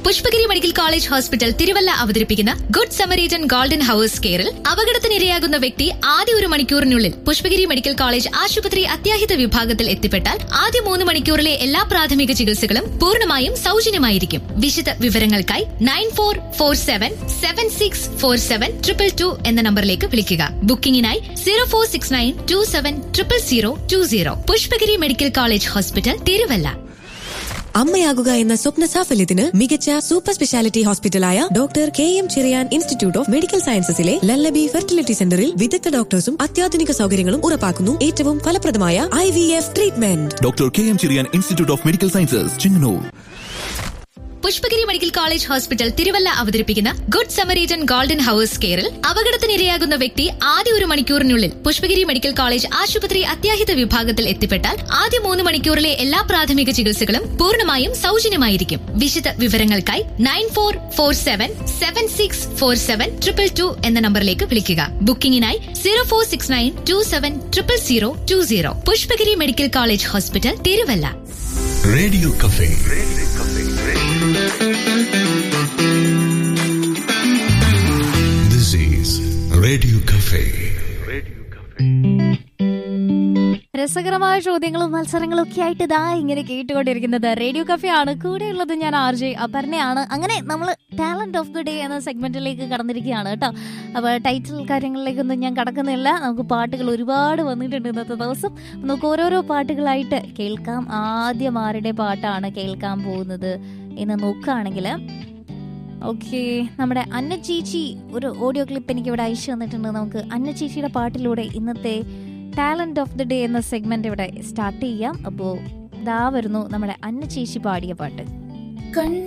Pushpagiri medical college hospital Thiruvalla അവതരിപ്പിക്കുന്ന good Samaritan golden hours കെയറിൽ അപകടത്തിനിരയാകുന്ന വ്യക്തി ആദ്യ ഒരു മണിക്കൂറിനുള്ളിൽ പുഷ്പഗിരി മെഡിക്കൽ കോളേജ് ആശുപത്രി അത്യാഹിത വിഭാഗത്തിൽ എത്തിപ്പെട്ടാൽ ആദ്യ മൂന്ന് മണിക്കൂറിലെ എല്ലാ പ്രാഥമിക ചികിത്സകളും പൂർണ്ണമായും സൗജന്യമായിരിക്കും വിശദ വിവരങ്ങൾക്കായി nine four four seven seven six four seven triple two എന്ന നമ്പറിലേക്ക് വിളിക്കുക ബുക്കിംഗിനായി zero four six nine two seven triple zero two zero Pushpagiri medical college hospital Thiruvalla അമ്മയാകുക എന്ന സ്വപ്ന സാഫല്യത്തിന് മികച്ച സൂപ്പർ സ്പെഷ്യാലിറ്റി ഹോസ്പിറ്റലായ doctor K M Cherian institute of medical സയൻസസിലെ ലല്ലബി ഫെർട്ടിലിറ്റി സെന്ററിൽ വിദഗ്ധ ഡോക്ടേഴ്സും അത്യാധുനിക സൗകര്യങ്ങളും ഉറപ്പാക്കുന്നു ഏറ്റവും ഫലപ്രദമായ I V F treatment doctor K M Cherian institute of medical sciences Chengannur Pushpagiri medical college hospital Thiruvalla അവതരിപ്പിക്കുന്ന ഗുഡ് സമരീജൻ ഗോൾഡൻ ഹവേഴ്സ് കെയറിൽ അപകടത്തിനിരയാകുന്ന വ്യക്തി ആദ്യ ഒരു മണിക്കൂറിനുള്ളിൽ പുഷ്പഗിരി മെഡിക്കൽ കോളേജ് ആശുപത്രി അത്യാഹിത വിഭാഗത്തിൽ എത്തിപ്പെട്ടാൽ ആദ്യ മൂന്ന് മണിക്കൂറിലെ എല്ലാ പ്രാഥമിക ചികിത്സകളും പൂർണ്ണമായും സൗജന്യമായിരിക്കും വിശദ വിവരങ്ങൾക്കായി nine four four seven seven six four seven triple two എന്ന നമ്പറിലേക്ക് വിളിക്കുക ബുക്കിംഗിനായി zero four six nine two seven triple zero two zero Pushpagiri medical college hospital Thiruvalla radio cafe this is radio cafe രസകരമായ ചോദ്യങ്ങളും മത്സരങ്ങളും ഒക്കെ ആയിട്ട് ഇതാ ഇങ്ങനെ കേട്ടുകൊണ്ടിരിക്കുന്നത് റേഡിയോ കഫേ ആണ് കൂടെയുള്ളത് ഞാൻ ആർ ജെ അപർണയാണ് അങ്ങനെ നമ്മൾ ടാലന്റ് ഓഫ് ദി ഡേ എന്ന സെഗ്മെന്റിലേക്ക് കടന്നിരിക്കുകയാണ് കേട്ടോ അപ്പോൾ ടൈറ്റിൽ കാര്യങ്ങളിലേക്കൊന്നും ഞാൻ കടക്കുന്നില്ല നമുക്ക് പാട്ടുകൾ ഒരുപാട് വന്നിട്ടുണ്ട് ഇന്നത്തെ ദിവസം നമുക്ക് ഓരോരോ പാട്ടുകളായിട്ട് കേൾക്കാം ആദ്യം ആരുടെ പാട്ടാണ് കേൾക്കാൻ പോകുന്നത് എന്ന് നോക്കുകയാണെങ്കിൽ ഓക്കെ നമ്മുടെ അന്ന ചേച്ചി ഒരു ഓഡിയോ ക്ലിപ്പ് എനിക്ക് ഇവിടെ അയച്ചു തന്നിട്ടുണ്ട് നമുക്ക് അന്ന ചേച്ചിയുടെ പാട്ടിലൂടെ ഇന്നത്തെ ടാലന്റ് ഓഫ് ദി ഡേ എന്ന സെഗ്മെന്റ് ഇവിടെ സ്റ്റാർട്ട് ചെയ്യാം അപ്പോൾ ഇതാ വരുന്നു നമ്മുടെ അന്ന ചേച്ചി പാടിയ പാട്ട്